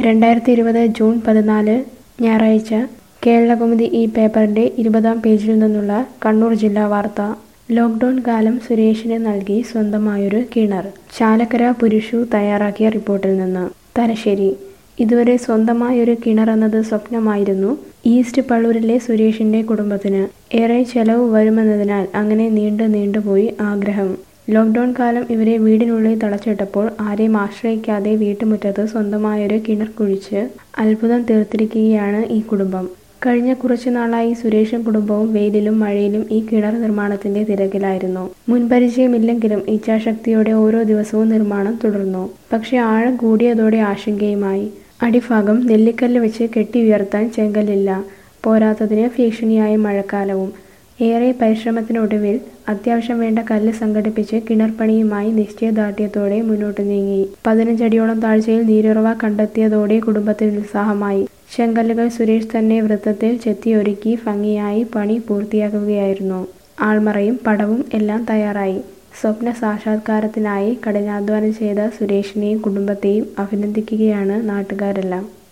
രണ്ടായിരത്തി ഇരുപത് ജൂൺ പതിനാല് ഞായറാഴ്ച കേരളകൗമുദി ഈ പേപ്പറിന്റെ ഇരുപതാം പേജിൽ നിന്നുള്ള കണ്ണൂർ ജില്ലാ വാർത്ത ലോക്ക്ഡൌൺ കാലം സുരേഷിന് നൽകി സ്വന്തമായൊരു കിണർ ചാലക്കര പുരുഷു തയ്യാറാക്കിയ റിപ്പോർട്ടിൽ നിന്ന് തലശ്ശേരി ഇതുവരെ സ്വന്തമായൊരു കിണർ എന്നത് സ്വപ്നമായിരുന്നു ഈസ്റ്റ് പള്ളൂരിലെ സുരേഷിന്റെ കുടുംബത്തിന് ഏറെ ചെലവ് വരുമെന്നതിനാൽ അങ്ങനെ നീണ്ടു നീണ്ടുപോയി ആഗ്രഹം ലോക്ക്ഡൌൺ കാലം ഇവരെ വീടിനുള്ളിൽ തളച്ചിട്ടപ്പോൾ ആരെയും ആശ്രയിക്കാതെ വീട്ടുമുറ്റത്ത് സ്വന്തമായൊരു കിണർ കുഴിച്ച് അത്ഭുതം തീർത്തിരിക്കുകയാണ് ഈ കുടുംബം കഴിഞ്ഞ കുറച്ചു നാളായി സുരേഷും കുടുംബവും വെയിലിലും മഴയിലും ഈ കിണർ നിർമ്മാണത്തിന്റെ തിരക്കിലായിരുന്നു മുൻപരിചയമില്ലെങ്കിലും ഇച്ഛാശക്തിയോടെ ഓരോ ദിവസവും നിർമ്മാണം തുടർന്നു പക്ഷെ ആഴം കൂടിയതോടെ ആശങ്കയുമായി അടിഭാഗം നെല്ലിക്കല്ല് വെച്ച് കെട്ടി ഉയർത്താൻ ചെങ്കല്ലില്ല പോരാത്തതിന് ഭീഷണിയായ മഴക്കാലവും ഏറെ പരിശ്രമത്തിനൊടുവിൽ അത്യാവശ്യം വേണ്ട കല്ല് സംഘടിപ്പിച്ച് കിണർപ്പണിയുമായി നിശ്ചയദാർഢ്യത്തോടെ മുന്നോട്ട് നീങ്ങി പതിനഞ്ചടിയോളം താഴ്ചയിൽ നീരുറവ കണ്ടെത്തിയതോടെ കുടുംബത്തിന് ഉത്സാഹമായി ചെങ്കല്ലുകൾ സുരേഷ് തന്നെ വൃത്തത്തിൽ ചെത്തിയൊരുക്കി ഭംഗിയായി പണി പൂർത്തിയാക്കുകയായിരുന്നു ആൾമറയും പടവും എല്ലാം തയ്യാറായി സ്വപ്ന സാക്ഷാത്കാരത്തിനായി കഠിനാധ്വാനം ചെയ്ത സുരേഷിനെയും കുടുംബത്തെയും അഭിനന്ദിക്കുകയാണ് നാട്ടുകാരെല്ലാം